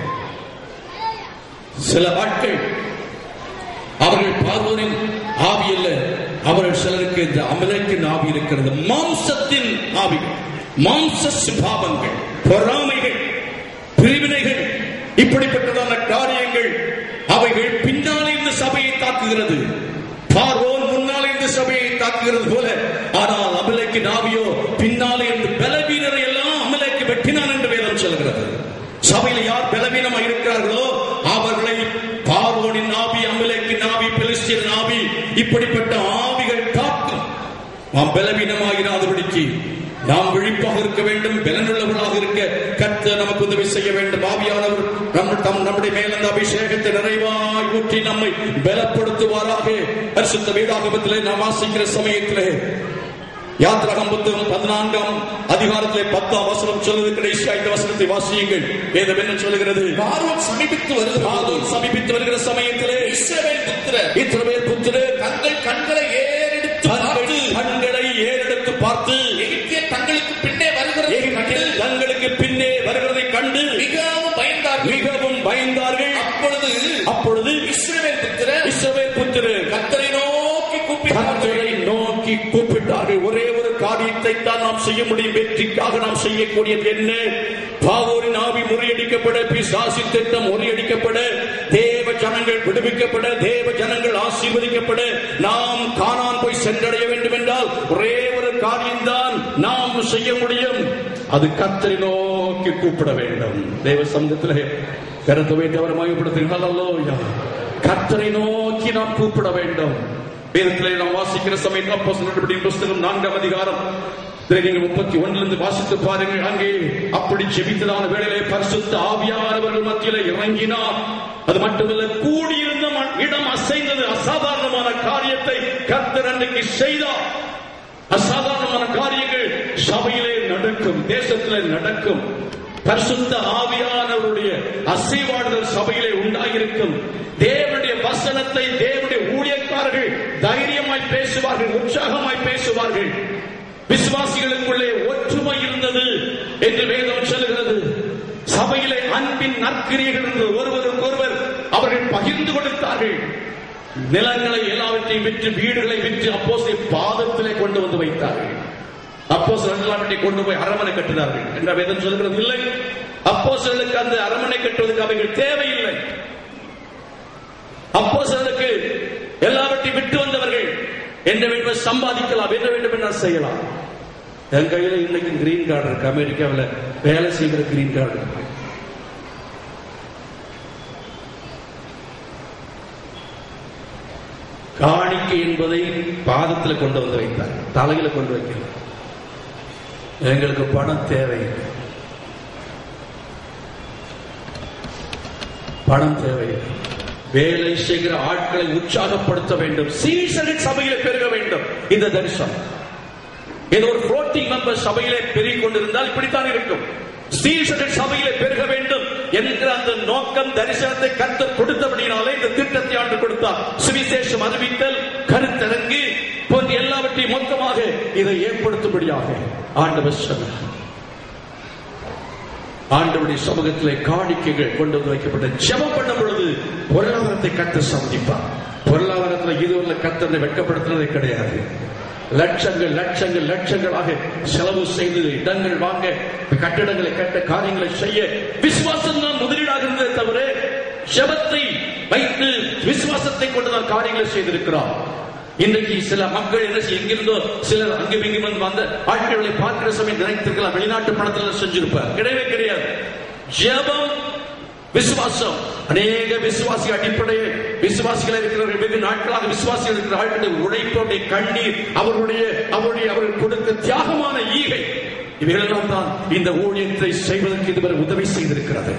சில ஆட்கள் அவர்கள் பார்வோரின் ஆவி அல்ல அவர்கள் சிலருக்கு இந்த அமலக்கின் ஆவி இருக்கிறது மாம்சத்தின் ஆவிகள் மாம்ச சுபாவங்கள் பொறாமைகள் பிரிவினைகள் இப்படிப்பட்டதான காரியங்கள் அவைகள் பின்னாலே இந்த சபையை தாக்குகிறது பார்வோன் முன்னாலே இந்த சபையை தாக்குகிறது போல ஆனால் அமலைக்கு நாவியோ பின்னாலே இருந்து பலவீனரை எல்லாம் அமலைக்கு வெட்டினான் என்று வேதம் சொல்கிறது சபையில யார் பலவீனமாக இருக்கிறார்களோ அவர்களை பார்வோனின் ஆவி அமலைக்கு நாவி பெலிஸ்தியர் ஆவி இப்படிப்பட்ட ஆவிகள் தாக்கும் நாம் பலவீனமாகிறாதபடிக்கு நாம் விழிப்பாக இருக்க வேண்டும் பலனுள்ளவர்களாக இருக்க கத்த நமக்கு உதவி செய்ய வேண்டும் ஆவியானவர் நம்ம தம் நம்முடைய மேல் அந்த அபிஷேகத்தை நிறைவாய் ஊற்றி நம்மை பலப்படுத்துவாராக பரிசுத்த வேதாகமத்திலே நாம் வாசிக்கிற சமயத்திலே யாத்திரகம் புத்தகம் பதினான்காம் அதிகாரத்திலே பத்தாம் வசனம் சொல்லுது கடைசி ஐந்து வசனத்தை வாசியுங்கள் வேதம் என்ன சொல்லுகிறது பார்வோன் சமீபித்து வருகிறது பார்வோன் சமீபித்து வருகிற சமயத்திலே இஸ்ரவேல் புத்திர இஸ்ரவேல் புத்திரர் தங்கள் கண்களை ஏறெடுத்து தங்கள் பார்த்து கண்களை ஏறெடுத்து பார்த்து எகிப்தியர் தங்களுக்கு பின்னே வருகிறது எகிப்தில் தங்களுக்கு பின்னே வருகிறதை கண்டு மிகவும் பயந்தார்கள் மிகவும் பயந்தார்கள் அப்பொழுது அப்பொழுது இஸ்ரவேல் புத்திர இஸ்ரவேல் புத்திரர் கத்தரை நோக்கி கூப்பிட்டார்கள் கர்த்தரை நோக்கி கூப்பிட்டார்கள் ஒரே ஒரு காரியத்தை தான் நாம் செய்ய முடியும் வெற்றிக்காக நாம் செய்யக்கூடியது என்ன பாவோரின் ஆவி முறியடிக்கப்பட பிசாசின் திட்டம் முறியடிக்கப்பட தேவ ஜனங்கள் விடுவிக்கப்பட தேவ ஜனங்கள் ஆசீர்வதிக்கப்பட நாம் காணான் போய் சென்றடைய வேண்டும் என்றால் ஒரே ஒரு காரியம்தான் நாம் செய்ய முடியும் அது கர்த்தரை நோக்கி கூப்பிட வேண்டும் தேவ சமூகத்திலே கருத்து வைத்தவர் மயப்படுத்துங்கள் கர்த்தரை நோக்கி நாம் கூப்பிட வேண்டும் வேதத்திலே நாம் வாசிக்கிற சமயத்தில் அப்போஸ்தலர்களுடைய புஸ்தகம் நான்காம் அதிகாரம் இதிலே நீங்கள் முப்பத்தி ஒன்றிலிருந்து வாசித்து பாருங்கள் அங்கே அப்படி ஜெபித்ததான வேளையிலே பரிசுத்த ஆவியானவர்கள் மத்தியிலே இறங்கினார் அது மட்டுமல்ல கூடியிருந்த மண் இடம் அசைந்தது அசாதாரணமான காரியத்தை கர்த்தர் அன்றைக்கு செய்தார் அசாதாரணமான காரியங்கள் சபையிலே நடக்கும் தேசத்திலே நடக்கும் பரிசுத்த ஆவியானவருடைய அசைவாடுதல் சபையிலே உண்டாகியிருக்கும் தேவனுடைய வசனத்தை தேவனுடைய ஊழியக்காரர்கள் தைரியமாய் பேசுவார்கள் உற்சாகமாய் பேசுவார்கள் விசுவாசிகளுக்குள்ளே ஒற்றுமை இருந்தது என்று வேதம் சொல்லுகிறது சபையிலே அன்பின் நற்கிரியைகள் இருந்தது ஒருவருக்கு ஒருவர் அவர்கள் பகிர்ந்து கொடுத்தார்கள் நிலங்களை எல்லாவற்றையும் விற்று வீடுகளை விற்று அப்போசை பாதத்திலே கொண்டு வந்து வைத்தார்கள் அப்போ எல்லாவற்றையும் கொண்டு போய் அரமனை கட்டினார்கள் என்ற வேதம் சொல்கிறது இல்லை அப்போ அந்த அரமனை கட்டுவதற்கு அவைகள் தேவையில்லை அப்போ எல்லாவற்றையும் விட்டு வந்தவர்கள் என்ன வேண்டும் சம்பாதிக்கலாம் என்ன வேண்டும் என்றால் செய்யலாம் என் கையில இன்னைக்கு கிரீன் கார்டு இருக்கு அமெரிக்காவில் வேலை செய்கிற கிரீன் கார்டு இருக்கு காணிக்கை என்பதை பாதத்துல கொண்டு வந்து வைத்தார் தலையில கொண்டு வைக்கல எங்களுக்கு பணம் தேவை பணம் தேவை வேலை செய்கிற ஆட்களை உற்சாகப்படுத்த வேண்டும் சீசனின் சபையில பெருக வேண்டும் இந்த தரிசனம் ஏதோ ஒரு புரோட்டிங் மெம்பர் சபையிலே பெருகிக் கொண்டிருந்தால் இப்படித்தான் இருக்கும் சீசனின் சபையிலே பெருக வேண்டும் என்கிற அந்த நோக்கம் தரிசனத்தை கர்த்தர் கொடுத்தபடினாலே இந்த திட்டத்தை ஆண்டு கொடுத்தார் சுவிசேஷம் அறிவித்தல் கருத்தரங்கு போன்ற எல்லாவற்றையும் மொத்தமாக இதை ஏற்படுத்தும்படியாக ஆண்டவர் சொன்னார் ஆண்டவருடைய சமூகத்திலே காணிக்கைகள் கொண்டு வந்து வைக்கப்பட்ட ஜெபம் பண்ணும் பொழுது பொருளாதாரத்தை கத்த சந்திப்பார் பொருளாதாரத்தில் இதுவரை கத்தனை வெட்கப்படுத்துனதே கிடையாது லட்சங்கள் லட்சங்கள் லட்சங்களாக செலவு செய்து இடங்கள் வாங்க கட்டிடங்களை கட்ட காரியங்களை செய்ய விசுவாசம் தான் முதலீடாக இருந்ததே தவிர ஜெபத்தை வைத்து விசுவாசத்தை கொண்டு தான் காரியங்களை செய்திருக்கிறார் இன்றைக்கு சில மக்கள் என்ன செய்ய எங்கிருந்தோ சிலர் அங்கும் இங்கும் வந்து வந்த ஆட்களை பார்க்கிற சமயம் நினைத்திருக்கலாம் வெளிநாட்டு பணத்துல செஞ்சிருப்பார் கிடையவே கிடையாது ஜெபம் விசுவாசம் அநேக விசுவாசி அடிப்படையில் விசுவாசிகள் இருக்கிறவர்கள் வெகு நாட்களாக விசுவாசிகள் இருக்கிற ஆட்களுடைய உழைப்புடைய கண்ணீர் அவருடைய அவருடைய அவர்கள் கொடுத்த தியாகமான ஈகை இவைகளெல்லாம் தான் இந்த ஊழியத்தை செய்வதற்கு இதுவரை உதவி செய்திருக்கிறது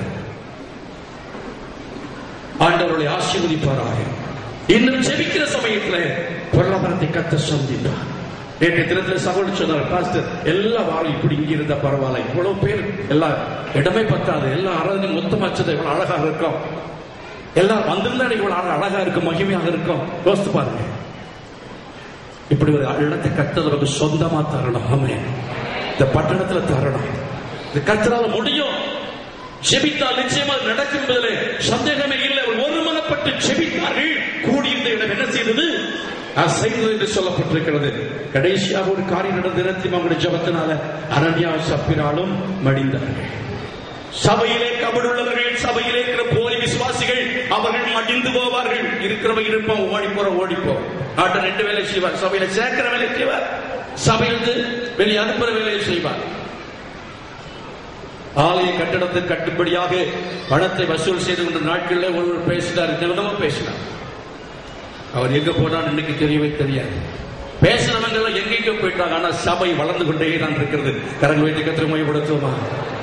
ஆண்டவர்களை ஆசீர்வதிப்பாராக இன்னும் ஜெபிக்கிற சமயத்துல பொருளாதாரத்தை கத்த சந்தித்தார் நேற்று தினத்தில் சகோதரி சொன்னார் பாஸ்டர் எல்லா வாரம் இப்படி இங்க இருந்தா பரவாயில்ல இவ்வளவு பேர் எல்லாம் இடமே பத்தாது எல்லா ஆராதனை மொத்தம் வச்சது இவ்வளவு அழகாக இருக்கும் எல்லாம் வந்திருந்தா இவ்வளவு அழ- அழகா இருக்கும் மகிமையாக இருக்கும் யோசித்து பாருங்க இப்படி ஒரு இடத்தை கத்தது நமக்கு சொந்தமா தரணும் ஆமே இந்த பட்டணத்துல தரணும் இது கத்தரால முடியும் ஜெபித்தால் நிச்சயமா அது நடக்கும் என்பதிலே சந்தேகமே இல்லை அவர் ஒருமனப்பட்டு ஜெபித்தார்கள் கூடியிருந்த இடம் என்ன செய்தது அசைந்தது என்று சொல்லப்பட்டிருக்கிறது கடைசியாக ஒரு காரியம் நடந்த தினத்தையும் அவங்களுடைய ஜபத்தினால அனன்யா சப்பிராலும் மடிந்தார்கள் சபையிலே கபடுள்ளவர்கள் சபையிலே இருக்கிற போலி விசுவாசிகள் அவர்கள் மடிந்து போவார்கள் இருக்கிறவங்க இருப்போம் ஓடி போற ஓடிப்போம் ஆட்ட ரெண்டு வேலை செய்வார் சபையில சேர்க்கிற வேலை செய்வார் சபையிலிருந்து வெளியே அனுப்புற வேலையை செய்வார் ஆலய கட்டடத்தை கட்டுப்படியாக பணத்தை வசூல் செய்து கொண்ட நாட்களில் ஒருவர் பேசினார் தினமும் பேசினார் அவர் எங்க போனான்னு இன்னைக்கு தெரியவே தெரியாது பேசினவங்க எல்லாம் எங்கெங்க போயிட்டாங்க ஆனா சபை வளர்ந்து கொண்டே தான் இருக்கிறது கரங்கள் வைத்து கத்திர மையப்படுத்துவோமா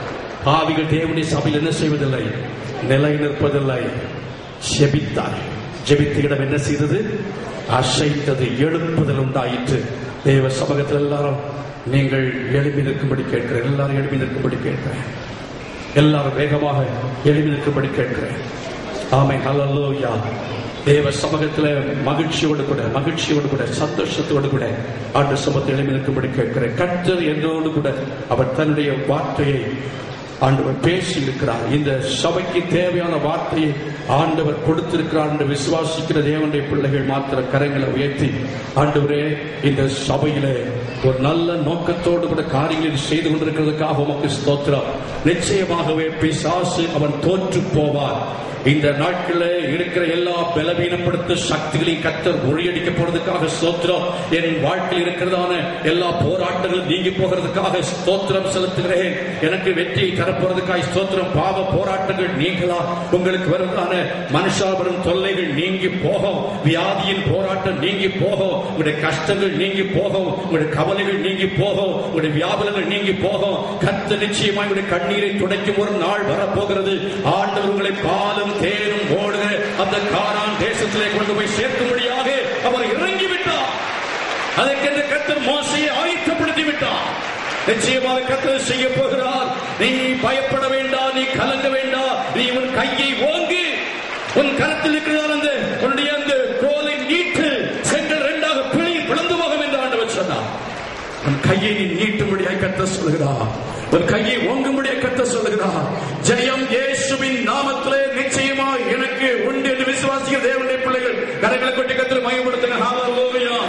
பாவிகள் தேவனுடைய சபையில் என்ன செய்வதில்லை நிலை நிற்பதில்லை ஜெபித்தார் ஜெபித்த இடம் என்ன செய்தது அசைத்தது எழுப்புதல் உண்டாயிற்று தேவ சமூகத்தில் எல்லாரும் நீங்கள் எழுப்பி நிற்கும்படி கேட்கிறேன் எல்லாரும் எழுப்பி நிற்கும்படி கேட்கிறேன் எல்லாரும் வேகமாக எழுப்பி நிற்கும்படி கேட்கிறேன் ஆமை ஹalleluya தேவ சமூகத்தில் மகிழ்ச்சியோடு கூட மகிழ்ச்சியோடு கூட சந்தோஷத்தோடு கூட ஆண்டு சமத்தை எழுப்பி நிற்கும்படி கேட்கிறேன் கர்த்தர் என்னோடு கூட அவர் தன்னுடைய வார்த்தையை ஆண்டவர் பேசி இருக்கிறார் இந்த சபைக்கு தேவையான வார்த்தையை ஆண்டவர் கொடுத்திருக்கிறார் என்று விசுவாசிக்கிற தேவனுடைய பிள்ளைகள் மாத்திர கரங்களை உயர்த்தி ஆண்டவரே இந்த சபையிலே ஒரு நல்ல நோக்கத்தோடு கூட காரியங்களை செய்து கொண்டிருக்கிறதுக்காக உமக்கு ஸ்தோத்திரம் நிச்சயமாகவே பிசாசு அவன் தோற்று போவார் இந்த நாட்களில் இருக்கிற எல்லா பலவீனப்படுத்த சக்திகளையும் கத்தர் முறியடிக்க போறதுக்காக ஸ்தோத்திரம் என் வாழ்க்கையில் இருக்கிறதான எல்லா போராட்டங்களும் நீங்கி போகிறதுக்காக ஸ்தோத்திரம் செலுத்துகிறேன் எனக்கு வெற்றியை தரப்போறதுக்காக ஸ்தோத்திரம் பாவ போராட்டங்கள் நீங்களா உங்களுக்கு வருவதான மனுஷா வரும் தொல்லைகள் நீங்கி போகும் வியாதியின் போராட்டம் நீங்கி போகும் உங்களுடைய கஷ்டங்கள் நீங்கி போகும் உங்களுடைய கவலைகள் நீங்கி போகும் உங்களுடைய வியாபாரங்கள் நீங்கி போகும் கத்த நிச்சயமாய் உங்களுடைய கண்ணீரை துடைக்கும் ஒரு நாள் வரப்போகிறது ஆண்டவர் உங்களை பாலும் தேனும் ஓடுகிற அந்த காரான் தேசத்திலே கொண்டு போய் சேர்க்கும்படியாக அவர் இறங்கி விட்டார் அதற்கென்று கத்தர் மோசையை ஆயத்தப்படுத்தி விட்டார் நிச்சயமாக கத்தர் செய்ய போகிறார் நீ பயப்பட வேண்டாம் நீ கலங்க வேண்டாம் நீ உன் கையை ஓங்கு உன் கரத்தில் இருக்கிறதால் அந்த உன்னுடைய அந்த கோலை நீட்டு செங்கல் இரண்டாக பிழி பிளந்து போகும் என்று ஆண்டவர் சொன்னார் உன் கையை நீ நீட்டும்படியாய் கத்த சொல்லுகிறார் உன் கையை ஓங்கும்படியாய் கத்த சொல்லுகிறார் ஜெயம் இயேசுவின் நாமத்திலே நிச்சயமா எனக்கு உண்டு என்று விசுவாசிக்க தேவனுடைய பிள்ளைகள் கரங்களை கொட்டி கத்திர மயப்படுத்துங்க ஹalleluya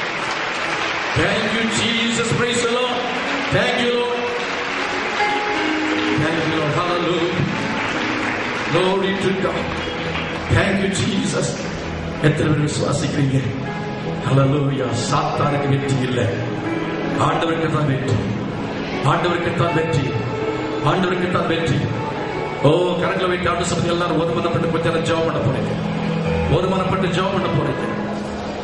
Thank you Jesus praise the Lord Thank you Lord Thank you Lord hallelujah Glory to God Thank you Jesus எத்தனை பேர் விசுவாசிக்கிறீங்க ஹalleluya சாத்தானுக்கு வெற்றி இல்லை ஆண்டவருக்கு தான் வெற்றி ஆண்டவருக்கு தான் வெற்றி ஆண்டவருக்கு தான் வெற்றி ஓ கரங்களை வைத்து ஆண்டு சபதி எல்லாரும் ஒரு மனப்பட்டு கொஞ்சம் ஜெபம் பண்ண போறீங்க ஒரு மனப்பட்டு ஜெபம் பண்ண போறீங்க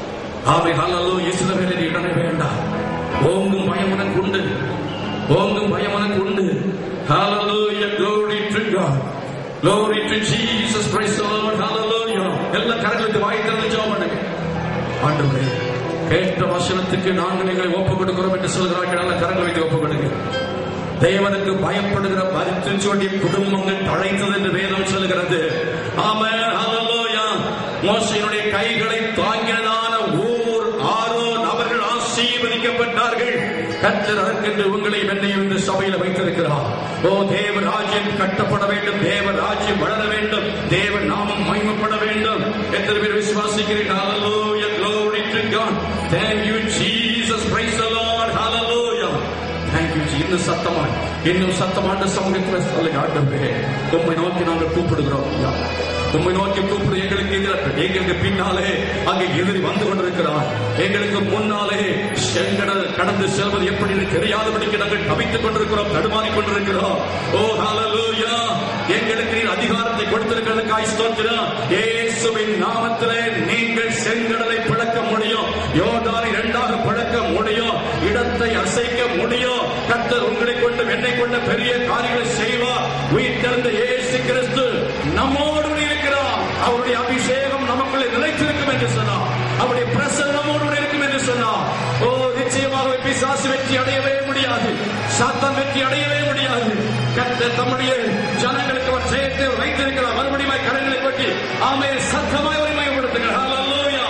ஆமை ஹல்லோ இஸ்ரவேலின் இடனை வேண்டாம் ஓங்கும் பயம் உனக்கு உண்டு ஓங்கும் பயம் உனக்கு உண்டு Hallelujah, glory to God. Glory to Jesus, praise the Lord, hallelujah. எல்லா கரங்களுக்கு வாய் திறந்து ஜெபம் பண்ணுங்க ஆண்டவரே கேட்ட வசனத்துக்கு நாங்கள் எங்களை ஒப்பு கொடுக்கிறோம் என்று சொல்கிறார்கள் நல்ல கரங்களை வைத்து ஒப்பு கொடுங்க தேவனுக்கு பயப்படுகிற மருத்துவ குடும்பங்கள் தழைத்தது என்று வேதம் சொல்லுகிறது ஆமென் ஹalleluya மோசையினுடைய கைகளை தாங்கினதான ஊர் ஆரோன் அவர்கள் ஆசீர்வதிக்கப்பட்டார்கள் கர்த்தர் அதற்கென்று உங்களை என்னையும் இந்த சபையில வைத்திருக்கிறார் ஓ தேவ ராஜ்யம் கட்டப்பட வேண்டும் தேவ ராஜ்யம் வளர வேண்டும் தேவ நாமம் மகிமைப்பட வேண்டும் எத்தனை பேர் விசுவாசிக்கிறீர்கள் ஹalleluya glory to God thank you Jesus praise the Lord hallelujah thank you Jesus இன்னும் சத்தமாய் இன்னும் சத்தமான சமூகத்தில் சொல்லுங்க ஆண்டவரே உம்மை நோக்கி நாங்கள் கூப்பிடுகிறோம் ஐயா. உம்மை நோக்கி கூப்பிடு எங்களுக்கு எதிராக எங்களுக்கு பின்னாலே அங்கே எதிரி வந்து கொண்டிருக்கிறார் எங்களுக்கு முன்னாலே செங்கடல் கடந்து செல்வது எப்படி என்று தெரியாதபடிக்கு நாங்கள் தவித்துக் கொண்டிருக்கிறோம் தடுமாறிக் கொண்டிருக்கிறோம் ஓ ஹalleluya எங்களுக்கு நீர் அதிகாரத்தை கொடுத்திருக்கிறதுக்காய் ஸ்தோத்திரம் இயேசுவின் நாமத்திலே நீங்கள் செங்கடலை பிளக்க முடியும் யோர்தானை இரண்டாக பிளக்க முடியும் இடத்தை அசைக்க முடியும் கர்த்தர் உங்களை கொண்டு என்னை கொண்ட பெரிய காரியங்களை செய்வார் உயிர்த்தெழுந்த இயேசு கிறிஸ்து நம்மோடு இருக்கிறார் அவருடைய அபிஷேகம் நமக்குள்ளே நிலைத்திருக்கும் என்று சொன்னார் அவருடைய பிரசன்னம் நம்மோடு இருக்கும் என்று சொன்னார் ஓ நிச்சயமாக பிசாசு வெற்றி அடையவே முடியாது சாத்தான் வெற்றி அடையவே முடியாது கர்த்தர் தம்முடைய ஜனங்களுக்கு அவர் ஜெயத்தை வைத்திருக்கிறார் மறுபடியும் கரங்களை கொட்டி ஆமே சத்தமாய் ஒரு மயப்படுத்துகிறார் ஹalleluya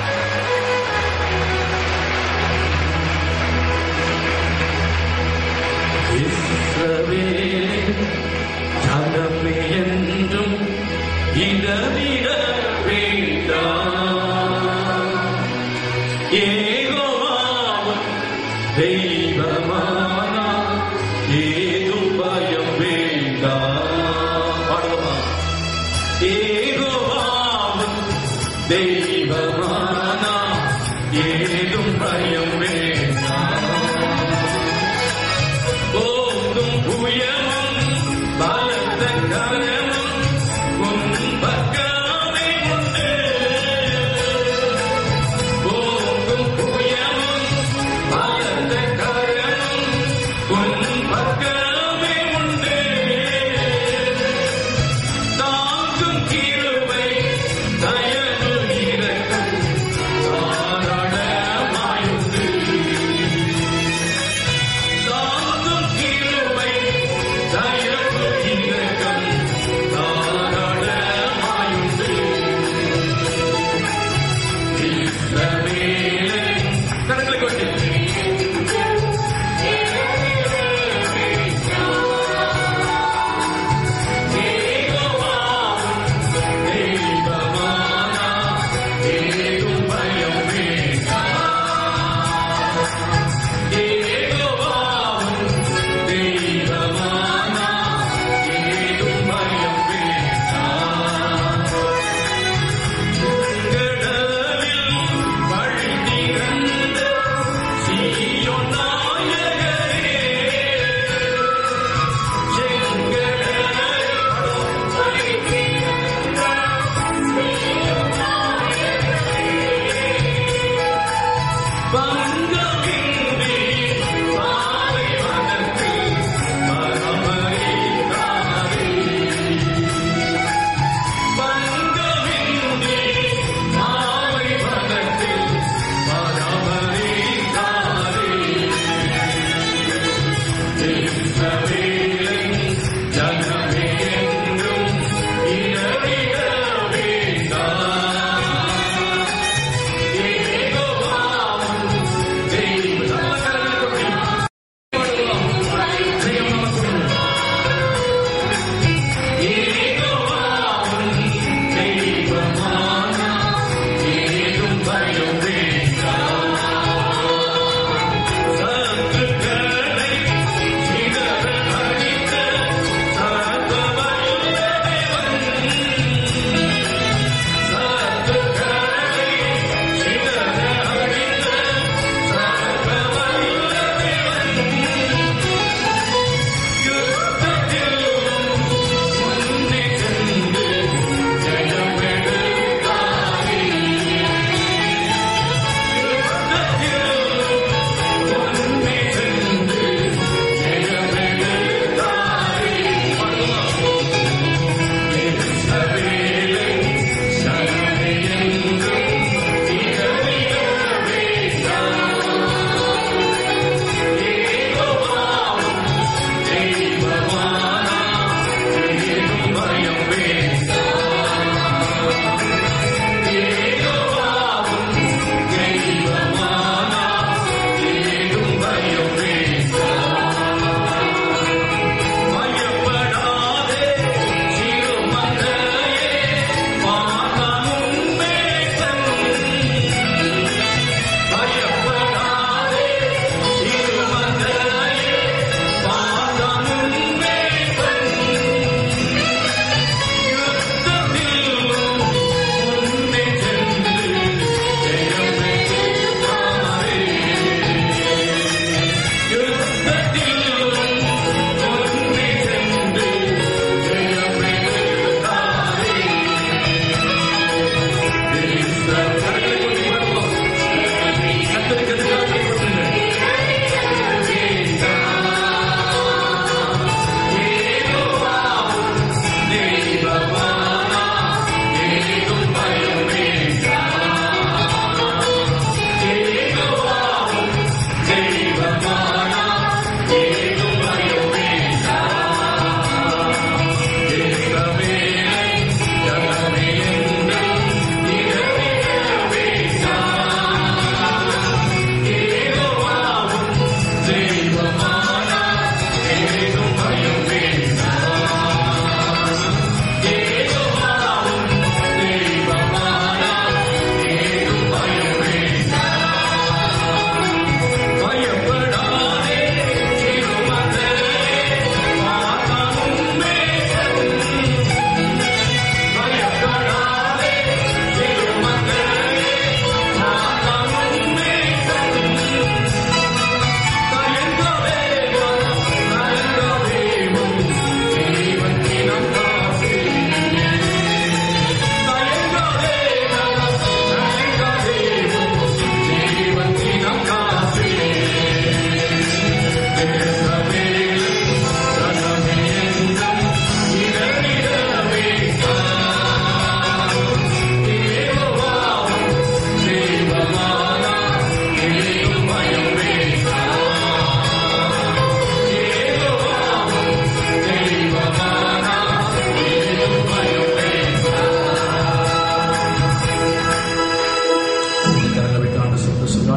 இஸ்ரவேலின் ஜனமே என்றும் இடமிட வேண்டாம் ஏகோவாவும் தெய்வமானா ஏதும் பயம் வேண்டாம் பாடுவோமா ஏகோவாவும் தெய்வமானா ஏதும் பயம் வேண்டாம் ஓங்கும் புயமும் பலத்த கரமும் உன் பக்கமே உண்டு ஓங்கும் புயமும் பலத்த கரமும் உன் பக்கமே உண்டு தாங்கும் கிருபை தயவு இரக்கம் தாராளமாயுண்டு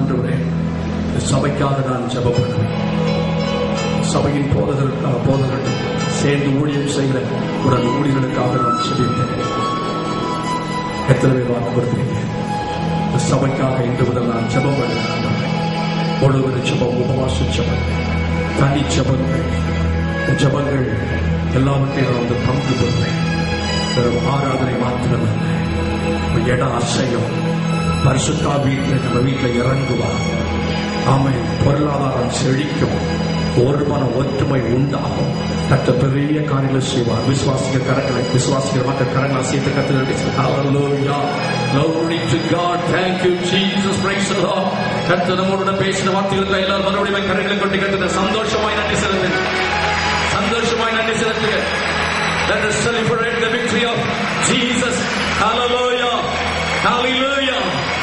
ஆண்டவரே இந்த சபைக்காக நான் ஜெபம் பண்ணுவேன் சபையின் போதகர் போதகர்கள் சேர்ந்து ஊழியம் செய்கிற உடன் ஊழியர்களுக்காக நான் செபித்தேன் எத்தனை பேர் வாக்கு கொடுத்தீங்க இந்த சபைக்காக இன்று முதல் நான் ஜெபம் பண்ணுகிறேன் முழுவது ஜெபம் உபவாச ஜெபம் தனி ஜெபங்கள் இந்த ஜெபங்கள் எல்லாவற்றையும் நான் வந்து பங்கு கொள்வேன் வெறும் ஆராதனை மாத்திரமல்ல நம்ம இடம் அசையும் பரிசுத்தா வீட்டில் நம்ம வீட்டில் இறங்குவார் ஆமை பொருளாதாரம் செழிக்கும் ஒரு மன ஒற்றுமை உண்டாகும் கத்த பெரிய காரியங்களை செய்வார் விசுவாசிகள் கரங்களை விசுவாசிகள் மக்கள் கரங்களை அசைத்து கத்து Hallelujah. Glory to God. Thank you, Jesus. Praise the Lord. கர்த்தர் நம்மோட பேசின வார்த்தைகளுக்கு எல்லாரும் மறுபடியும் கரங்களை கொண்டு கட்டுங்க சந்தோஷமாய் நன்றி செலுத்துங்க சந்தோஷமாய் நன்றி செலுத்துங்க Let us celebrate the victory of Jesus. Hallelujah. Hallelujah.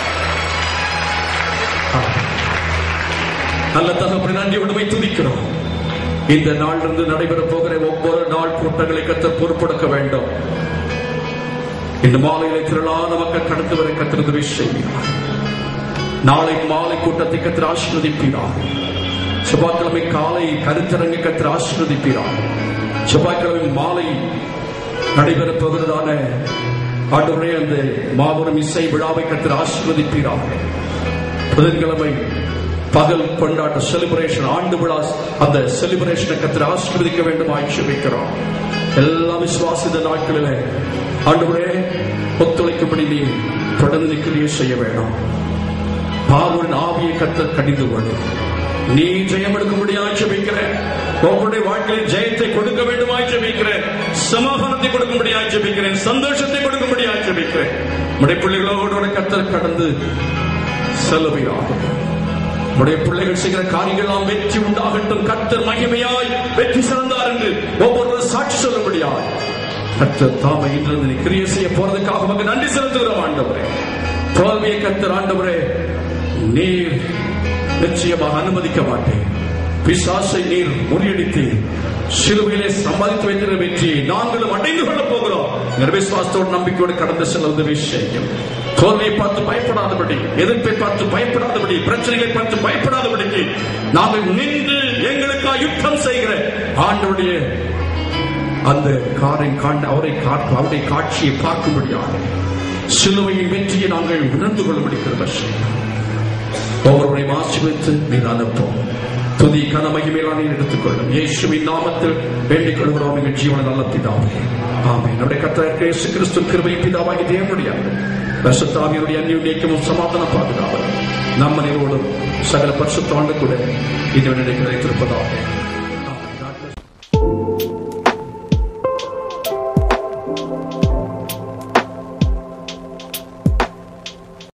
நல்ல தகப்பனை நன்றி உடமை துதிக்கிறோம் இந்த நாளிலிருந்து நடைபெற போகிற ஒவ்வொரு நாள் கூட்டங்களை கத்த பொறுப்படுக்க வேண்டும் இந்த மாலையில திரளான மக்கள் கடந்து வரை கத்திருந்தவை செய்கிறார் நாளை மாலை கூட்டத்தை கத்திர ஆசீர்வதிப்பீரார் செவ்வாய்க்கிழமை காலை கருத்தரங்க கத்திர ஆசீர்வதிப்பீரார் செவ்வாய்க்கிழமை மாலை நடைபெறப் போகிறதான ஆண்டவரே அந்த மாபெரும் இசை விழாவை கத்திர ஆசீர்வதிப்பீராக புதன்கிழமை பகல் கொண்டாட்ட செலிப்ரேஷன் ஆண்டு விழா அந்த செலிப்ரேஷனை கத்திர ஆசீர்வதிக்க வேண்டும் ஆட்சேபிக்கிறோம் எல்லா விசுவாசித்த நாட்களிலே ஆண்டவரே ஒத்துழைக்கும்படி நீ தொடர்ந்து நிற்கிறிய செய்ய வேண்டாம் பார்வன் ஆவியை கத்த கடிந்து கொள்ளும் நீ ஜெயம் எடுக்கும்படி ஆட்சேபிக்கிறேன் உங்களுடைய வாழ்க்கையில் ஜெயத்தை கொடுக்க வேண்டும் ஆட்சேபிக்கிறேன் சமாதானத்தை கொடுக்கும்படி ஆட்சேபிக்கிறேன் சந்தோஷத்தை கொடுக்கும்படி ஆட்சேபிக்கிறேன் உடைய பிள்ளைகளோடு கத்தர் கடந்து செல்லுவீராகும் உடைய பிள்ளைகள் செய்கிற காரியங்கள் எல்லாம் வெற்றி உண்டாகட்டும் கர்த்தர் மகிமையாய் வெற்றி சிறந்தார் என்று ஒவ்வொருவரும் சாட்சி சொல்லும்படியாய் கர்த்தர் தாமை இன்று நீ கிரியை செய்ய போறதுக்காக உமக்கு நன்றி செலுத்துகிறோம் ஆண்டவரே தோல்வியை கர்த்தர் ஆண்டவரே நீர் நிச்சயமாக அனுமதிக்க மாட்டேன் பிசாசை நீர் முறியடித்து சிலுவையிலே சம்பாதித்து வைக்கிற வெற்றியை நாங்களும் அடைந்து கொள்ளப் போகிறோம் எங்கள் விசுவாசத்தோடு நம்பிக்கையோடு கடந்து செல்ல உதவி செய்யும் தோல்வியை பார்த்து பயப்படாதபடி எதிர்ப்பை பார்த்து பயப்படாதபடி பிரச்சனைகளை பார்த்து பயப்படாதபடிக்கு நாங்கள் நின்று எங்களுக்காக யுத்தம் செய்கிற ஆண்டவருடைய அந்த காரை காண்ட அவரை காட்டு அவருடைய காட்சியை பார்க்கும்படியாக சிலுவையின் வெற்றியை நாங்கள் உணர்ந்து கொள்ளும்படி கிருபை செய்யும் ஒவ்வொருவரையும் ஆசீர்வித்து நீர் அனுப்போம் துதி கனமகிமையிலா நீர் எடுத்துக்கொள்ளும் இயேசுவின் நாமத்தில் வேண்டிக் கொள்கிறோம் எங்கள் ஜீவன நல்ல பிதாவே ஆமென் நம்முடைய கர்த்தர் இயேசு கிறிஸ்து கிருபை பிதாவாகி தேவனுடைய ரசத்தாவியுடைய அந்நியுடையக்கும் சமாதான பாதுகாவல் நம்ம நிறுவனம் சகல பரிசுத்தாண்டு கூட இது நினைக்கிறதாக